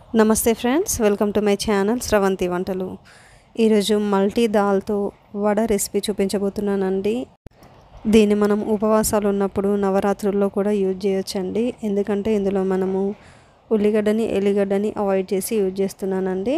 నమస్తే friends welcome to my channel Sravanthi వంటలు ఈరోజు మల్టీ దాల్తో వడ రెసిపీ చూపించబోతున్నానండి దీన్ని మనం ఉపవాసాలు ఉన్నప్పుడు నవరాత్రుల్లో కూడా యూజ్ చేయొచ్చండి ఎందుకంటే ఇందులో మనము ఉల్లిగడ్డని ఎల్లిగడ్డని అవాయిడ్ చేసి యూజ్ చేస్తున్నానండి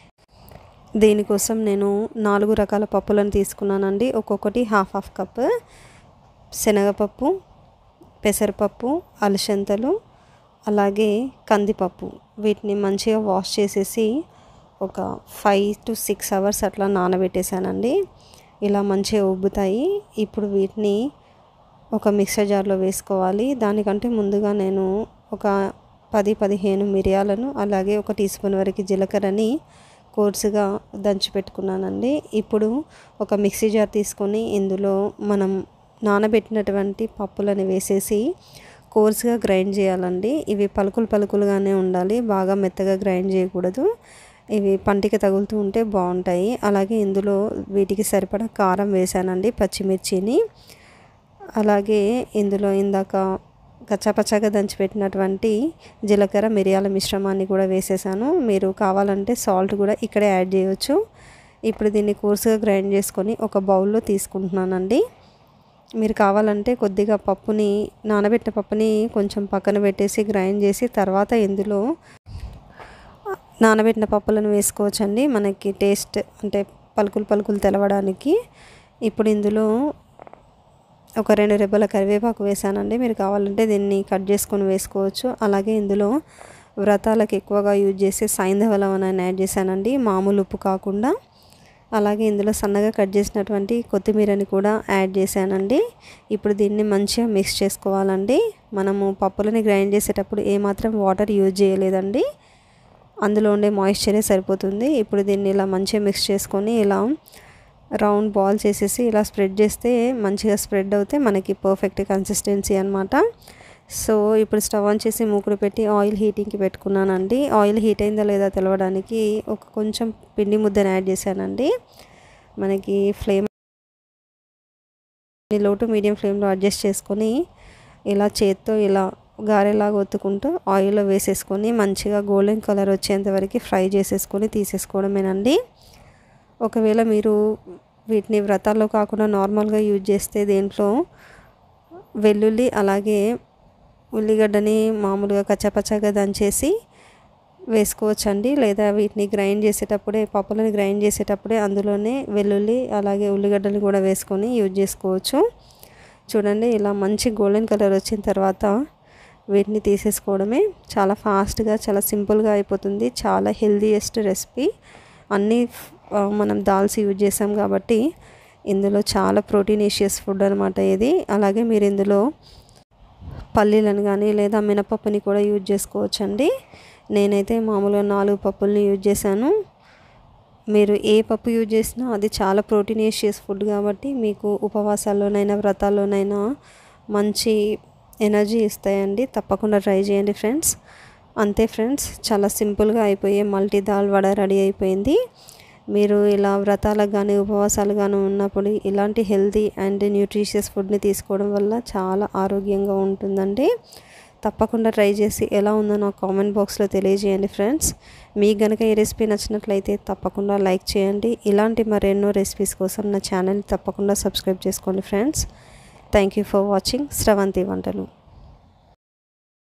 దీనికోసం నేను నాలుగు రకాల పప్పులను తీసుకున్నానండి ఒక్కొక్కటి హాఫ్ హాఫ్ కప్ శనగపప్పు పెసరపప్పు అలసంతలు అలాగే కందిపప్పు వీటిని మంచిగా వాష్ చేసేసి ఒక ఫైవ్ టు సిక్స్ అవర్స్ అట్లా నానబెట్టేశానండి ఇలా మంచిగా ఉబ్బుతాయి ఇప్పుడు వీటిని ఒక మిక్సర్ జార్లో వేసుకోవాలి దానికంటే ముందుగా నేను ఒక పది పదిహేను మిరియాలను అలాగే ఒక టీ స్పూన్ వరకు జీలకర్రని కోర్సుగా దంచి పెట్టుకున్నానండి ఇప్పుడు ఒక మిక్సీ జార్ తీసుకొని ఇందులో మనం నానబెట్టినటువంటి పప్పులని వేసేసి కోర్స్గా గ్రైండ్ చేయాలండి ఇవి పలుకులు పలుకులుగానే ఉండాలి బాగా మెత్తగా గ్రైండ్ చేయకూడదు ఇవి పంటికి తగులుతూ ఉంటే బాగుంటాయి అలాగే ఇందులో వీటికి సరిపడా కారం వేసానండి పచ్చిమిర్చిని అలాగే ఇందులో ఇందాక కచ్చాపచ్చాగా దంచిపెట్టినటువంటి జీలకర్ర మిరియాల మిశ్రమాన్ని కూడా వేసేసాను మీరు కావాలంటే సాల్ట్ కూడా ఇక్కడే యాడ్ చేయవచ్చు ఇప్పుడు దీన్ని కోర్సుగా గ్రైండ్ చేసుకొని ఒక బౌల్లో తీసుకుంటున్నానండి మీరు కావాలంటే కొద్దిగా పప్పుని నానబెట్టిన పప్పుని కొంచెం పక్కన పెట్టేసి గ్రైండ్ చేసి తర్వాత ఇందులో నానబెట్టిన పప్పులను వేసుకోవచ్చండి మనకి టేస్ట్ అంటే పలుకులు పలుకులు తెలవడానికి ఇప్పుడు ఇందులో ఒక రెండు రెబ్బల కరివేపాకు వేసానండి మీరు కావాలంటే దీన్ని కట్ చేసుకొని వేసుకోవచ్చు అలాగే ఇందులో వ్రతాలకు ఎక్కువగా యూజ్ చేసే సైంధవ లవణాన్ని యాడ్ చేశానండి మామూలు ఉప్పు కాకుండా అలాగే ఇందులో సన్నగా కట్ చేసినటువంటి కొత్తిమీరని కూడా యాడ్ చేశానండి ఇప్పుడు దీన్ని మంచిగా మిక్స్ చేసుకోవాలండి మనము పప్పులని గ్రైండ్ చేసేటప్పుడు ఏమాత్రం వాటర్ యూజ్ చేయలేదండి అందులో ఉండే మాయిశ్చరే సరిపోతుంది ఇప్పుడు దీన్ని ఇలా మంచిగా మిక్స్ చేసుకొని ఇలా రౌండ్ బాల్ చేసేసి ఇలా స్ప్రెడ్ చేస్తే మంచిగా స్ప్రెడ్ అవుతే మనకి పర్ఫెక్ట్ కన్సిస్టెన్సీ అనమాట సో ఇప్పుడు స్టవ్ ఆన్ చేసి మూకుడు పెట్టి ఆయిల్ హీటింగ్కి పెట్టుకున్నానండి ఆయిల్ హీట్ అయిందా లేదా తెలవడానికి ఒక కొంచెం పిండి ముద్దను యాడ్ చేశానండి మనకి ఫ్లేమ్ లో టు మీడియం ఫ్లేమ్లో అడ్జస్ట్ చేసుకొని ఇలా చేత్తో ఇలా గారెలాగా ఒత్తుకుంటూ ఆయిల్లో వేసేసుకొని మంచిగా గోల్డెన్ కలర్ వచ్చేంత వరకు ఫ్రై చేసేసుకొని తీసేసుకోవడమేనండి ఒకవేళ మీరు వీటిని వ్రతాల్లో కాకుండా నార్మల్గా యూజ్ చేస్తే దేంట్లో వెల్లుల్లి అలాగే ఉల్లిగడ్డని మామూలుగా కచ్చపచ్చగా దంచేసి వేసుకోవచ్చండి లేదా వీటిని గ్రైండ్ చేసేటప్పుడే పప్పులని గ్రైండ్ చేసేటప్పుడే అందులోనే వెల్లుల్లి అలాగే ఉల్లిగడ్డలు కూడా వేసుకొని యూజ్ చేసుకోవచ్చు చూడండి ఇలా మంచి గోల్డెన్ కలర్ వచ్చిన తర్వాత వీటిని తీసేసుకోవడమే చాలా ఫాస్ట్గా చాలా సింపుల్గా అయిపోతుంది చాలా హెల్దీయెస్ట్ రెసిపీ అన్నీ మనం దాల్స్ యూజ్ చేసాం కాబట్టి ఇందులో చాలా ప్రోటీనేషియస్ ఫుడ్ అనమాట ఇది అలాగే మీరు ఇందులో పల్లీలను కానీ లేదా మినపప్పుని కూడా యూజ్ చేసుకోవచ్చండి నేనైతే మామూలుగా నాలుగు పప్పుల్ని యూజ్ చేశాను మీరు ఏ పప్పు యూజ్ చేసినా అది చాలా ప్రోటీనేషియస్ ఫుడ్ కాబట్టి మీకు ఉపవాసాల్లోనైనా వ్రతాల్లోనైనా మంచి ఎనర్జీ ఇస్తాయండి తప్పకుండా ట్రై చేయండి ఫ్రెండ్స్ అంతే ఫ్రెండ్స్ చాలా సింపుల్గా అయిపోయే మల్టీ దాల్ వడ రెడీ అయిపోయింది మీరు ఇలా వ్రతాలకు కానీ ఉపవాసాలు కానీ ఉన్నప్పుడు ఇలాంటి హెల్తీ అండ్ న్యూట్రిషియస్ ఫుడ్ని తీసుకోవడం వల్ల చాలా ఆరోగ్యంగా ఉంటుందండి తప్పకుండా ట్రై చేసి ఎలా ఉందో నాకు కామెంట్ బాక్స్లో తెలియజేయండి ఫ్రెండ్స్ మీకు కనుక ఈ రెసిపీ నచ్చినట్లయితే తప్పకుండా లైక్ చేయండి ఇలాంటి మరెన్నో రెసిపీస్ కోసం నా ఛానల్ తప్పకుండా సబ్స్క్రైబ్ చేసుకోండి friends thank you for watching Sravanthi వంటలు